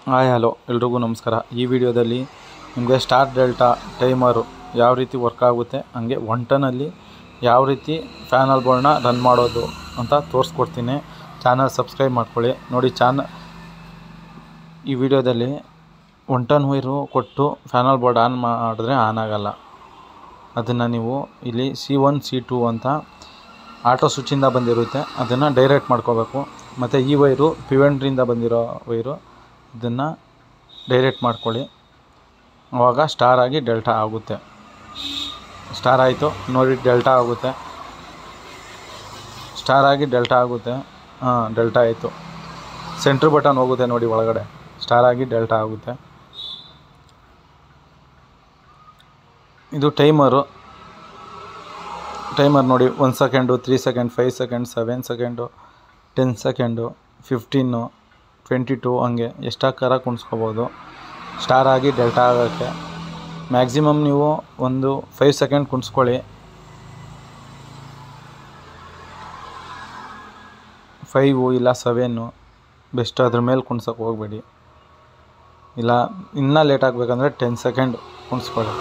hi hello ಎಲ್ರಿಗೂ ನಮಸ್ಕಾರ ಈ ವಿಡಿಯೋದಲ್ಲಿ ನಿಮಗೆ ಸ್ಟಾರ್ ಡೆಲ್ಟಾ ಟೈಮರು ಯಾವ ರೀತಿ ವರ್ಕ್ ಆಗುತ್ತೆ ಹಾಗೆ ಒನ್ ಟನ್ನಲ್ಲಿ ಯಾವ ರೀತಿ ಫ್ಯಾನಲ್ ಬೋರ್ಡ್ನ ರನ್ ಮಾಡೋದು ಅಂತ ತೋರಿಸ್ಕೊಡ್ತೀನಿ ಚಾನಲ್ ಸಬ್ಸ್ಕ್ರೈಬ್ ಮಾಡ್ಕೊಳ್ಳಿ ನೋಡಿ ಚಾನ ಈ ವಿಡಿಯೋದಲ್ಲಿ ಒನ್ ಟನ್ ವೈರು ಕೊಟ್ಟು ಫ್ಯಾನಲ್ ಬೋರ್ಡ್ ಆನ್ ಮಾಡಿದ್ರೆ ಆನ್ ಆಗಲ್ಲ ಅದನ್ನು ನೀವು ಇಲ್ಲಿ ಸಿ ಒನ್ ಸಿ ಟು ಅಂತ ಆಟೋ ಸ್ವಿಚ್ಚಿಂದ ಬಂದಿರುತ್ತೆ ಅದನ್ನು ಡೈರೆಕ್ಟ್ ಮಾಡ್ಕೋಬೇಕು ಮತ್ತು ಈ ವೈರು ಪಿವೆಂಡ್ರಿಂದ ಬಂದಿರೋ ವೈರು ಇದನ್ನು ಡೈರೆಕ್ಟ್ ಮಾಡ್ಕೊಳ್ಳಿ ಆವಾಗ ಸ್ಟಾರ್ ಆಗಿ ಡೆಲ್ಟಾ ಆಗುತ್ತೆ ಸ್ಟಾರ್ ಆಯಿತು ನೋಡಿ ಡೆಲ್ಟಾ ಆಗುತ್ತೆ ಸ್ಟಾರ್ ಆಗಿ ಡೆಲ್ಟಾ ಆಗುತ್ತೆ ಹಾಂ ಡೆಲ್ಟಾ ಆಯಿತು ಸೆಂಟ್ರ್ ಬಟನ್ ಹೋಗುತ್ತೆ ನೋಡಿ ಒಳಗಡೆ ಸ್ಟಾರ್ ಆಗಿ ಡೆಲ್ಟಾ ಆಗುತ್ತೆ ಇದು ಟೈಮರು ಟೈಮರ್ ನೋಡಿ ಒಂದು second three second five second seven second ten second fifteen twenty two ಹಂಗೆ ಎಷ್ಟಾಕಾರ ಕುಣಿಸ್ಕೋಬೋದು ಸ್ಟಾರ್ ಆಗಿ ಡೆಲ್ಟಾ ಆಗೋಕ್ಕೆ ಮ್ಯಾಕ್ಸಿಮಮ್ ನೀವು ಒಂದು ಫೈವ್ ಸೆಕೆಂಡ್ ಕುಣಿಸ್ಕೊಳ್ಳಿ ಫೈವು ಇಲ್ಲ ಸೆವೆನ್ನು ಬೆಸ್ಟ್ ಅದ್ರ ಮೇಲೆ ಕುಣ್ಸೋಕೆ ಹೋಗಬೇಡಿ ಇಲ್ಲ ಇನ್ನೂ ಲೇಟ್ ಆಗಬೇಕಂದ್ರೆ ಟೆನ್ ಸೆಕೆಂಡ್ ಕುಣಿಸ್ಕೊಳ್ಳಿ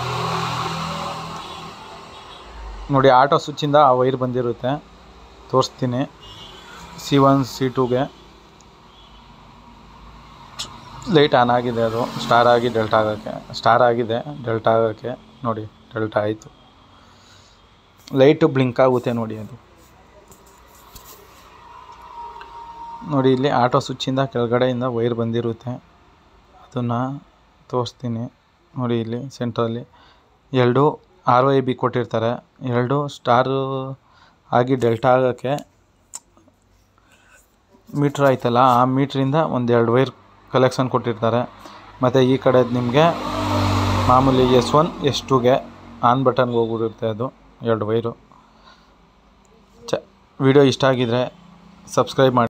ನೋಡಿ ಆಟೋ ಸ್ವಿಚ್ಚಿಂದ ಆ ವೈರ್ ಬಂದಿರುತ್ತೆ ತೋರಿಸ್ತೀನಿ ಸಿ ಒನ್ ಸಿ ಟೂಗೆ ಲೈಟ್ ಆನ್ ಆಗಿದೆ ಅದು ಸ್ಟಾರ್ ಆಗಿ ಡೆಲ್ಟಾ ಆಗೋಕ್ಕೆ ಸ್ಟಾರ್ ಆಗಿದೆ ಡೆಲ್ಟಾ ಆಗೋಕ್ಕೆ ನೋಡಿ ಡೆಲ್ಟಾ ಆಯಿತು ಲೈಟು ಬ್ಲಿಂಕ್ ಆಗುತ್ತೆ ನೋಡಿ ಅದು ನೋಡಿ ಇಲ್ಲಿ ಆಟೋ ಸ್ವಿಚ್ಚಿಂದ ಕೆಳಗಡೆಯಿಂದ ವೈರ್ ಬಂದಿರುತ್ತೆ ಅದನ್ನು ತೋರಿಸ್ತೀನಿ ನೋಡಿ ಇಲ್ಲಿ ಸೆಂಟ್ರಲ್ಲಿ ಎರಡು ಆರ್ ವೈ ಬಿ ಕೊಟ್ಟಿರ್ತಾರೆ ಎರಡು ಸ್ಟಾರು ಆಗಿ ಡೆಲ್ಟಾ ಆಗೋಕ್ಕೆ ಮೀಟ್ರ್ ಆಯ್ತಲ್ಲ ಆ ಮೀಟ್ರಿಂದ ಒಂದು ಎರಡು ವೈರ್ ಕಲೆಕ್ಷನ್ ಕೊಟ್ಟಿರ್ತಾರೆ ಮತ್ತು ಈ ಕಡೆ ನಿಮಗೆ ಮಾಮೂಲಿ ಎಸ್ ಒನ್ ಎಸ್ ಟೂಗೆ ಆನ್ ಬಟನ್ಗೆ ಹೋಗ್ಬಿಟ್ಟಿರುತ್ತೆ ಅದು ಎರಡು ವೈರು ಚ ವಿಡಿಯೋ ಇಷ್ಟ ಆಗಿದರೆ ಸಬ್ಸ್ಕ್ರೈಬ್ ಮಾಡಿ